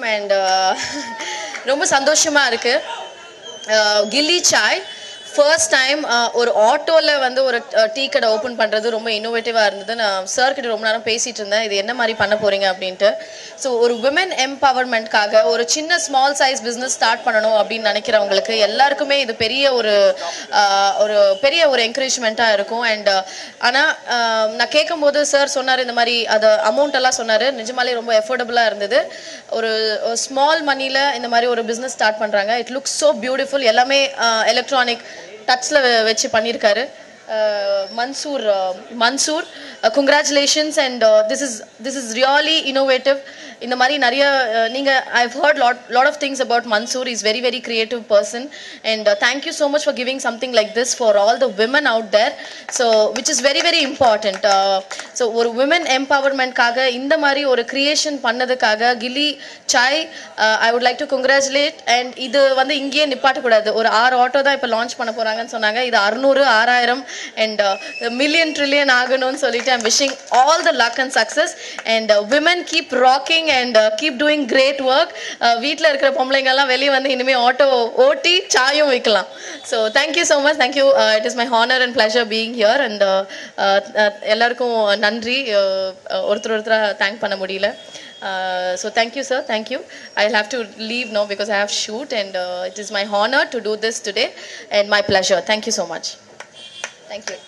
And ரொம்ப சந்தோஷமா இருக்கு அஹ், கில்லி சாய் ஃபர்ஸ்ட் டைம் ஒரு ஆட்டோவில் வந்து ஒரு டீ கடை ஓப்பன் பண்ணுறது ரொம்ப இன்னோவேட்டிவாக இருந்தது நான் சார் கிட்ட ரொம்ப நேரம் பேசிகிட்டு இருந்தேன் இது என்ன மாதிரி பண்ண போகிறீங்க அப்படின்ட்டு ஸோ ஒரு விமன் எம்பவர்மெண்ட்காக ஒரு சின்ன ஸ்மால் சைஸ் பிஸ்னஸ் ஸ்டார்ட் பண்ணணும் அப்படின்னு நினைக்கிறவங்களுக்கு எல்லாருக்குமே இது பெரிய ஒரு அஹ், ஒரு பெரிய ஒரு என்கரேஜ்மெண்ட்டாக இருக்கும் அண்ட் ஆனால் நான் கேட்கும்போது சார் சொன்னார் இந்த மாதிரி அது அமௌண்ட் எல்லாம் சொன்னார் நிஜமாலே ரொம்ப எஃபோர்டபுளாக இருந்தது ஒரு ஸ்மால் மணியில் இந்த மாதிரி ஒரு பிஸ்னஸ் ஸ்டார்ட் பண்ணுறாங்க இட் லுக்ஸ் ஸோ பியூட்டிஃபுல் எல்லாமே எலக்ட்ரானிக் டச்சில் வச்சு பண்ணியிருக்காரு ah, Mansoor ah, Mansoor congratulations and this is this is really innovative இந்த மாதிரி நிறைய அஹ், நீங்க I've heard lot lot of things about Mansoor is very very creative person and thank you so much for giving something like this for all the women out there so which is very very important so ஒரு women எம்பவர்மெண்ட்காக இந்த மாதிரி ஒரு creation பண்ணதுக்காக Killi Chai I would like to congratulate and இது வந்து இங்கேயே நிப்பாட்டக்கூடாது ஒரு ஆறு ஆட்டோ தான் இப்போ லான்ச் பண்ண போறாங்கன்னு சொன்னாங்க இது அறுநூறு ஆறாயிரம் அண்ட் மில்லியன் ட்ரில்லியன் ஆகணும்னு சொல்லிட்டு I'm wishing all the luck and success and women keep rocking and keep doing great work வீட்டில் இருக்கிற பொம்பளைங்கெல்லாம் வெளியே வந்து இனிமேல் ஆட்டோ ஓட்டி சாயும் விற்கலாம் so thank you so much thank you it is my honour and pleasure being here and எல்லாருக்கும் நன்றி uh, uh, ஒருத்தர் ஒருத்தராக தேங்க் பண்ண முடியல Uh, so thank you, sir. Thank you. I'll have to leave now because I have shoot, and uh, it is my honor to do this today, and my pleasure. Thank you so much. Thank you.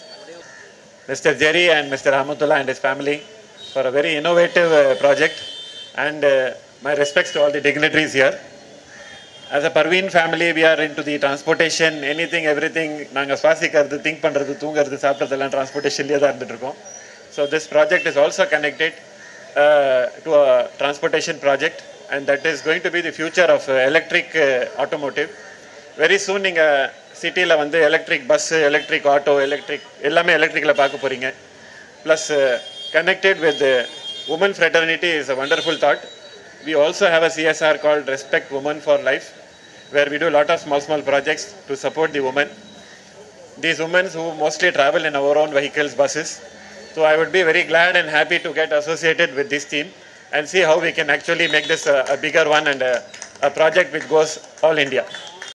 Mr. Jerry and Mr. Amatullah and his family for a very innovative uh, project. And uh, my respects to all the dignitaries here. As a Parveen family, we are into the transportation, anything, everything. நாங்கள் சுவாசிக்கிறது think பண்ணுறது தூங்குறது சாப்பிட்றதெல்லாம் டிரான்ஸ்போர்ட்டேஷன்லேயே தான் இருந்துட்டு இருக்கோம் so this project is also connected to a transportation project and that is going to be the future of uh, electric uh, automotive. Very soon நீங்கள் சிட்டியில் வந்து electric bus electric auto electric எல்லாமே எலக்ட்ரிக்கில் பார்க்க போகிறீங்க plus connected with women fraternity is a wonderful thought we also have a CSR called respect women for life where we do lot of small small projects to support the women these women who mostly travel in our own vehicles, buses. So I would be very glad and happy to get associated with this team and see how we can actually make this a, a bigger one and a, a project which goes all India.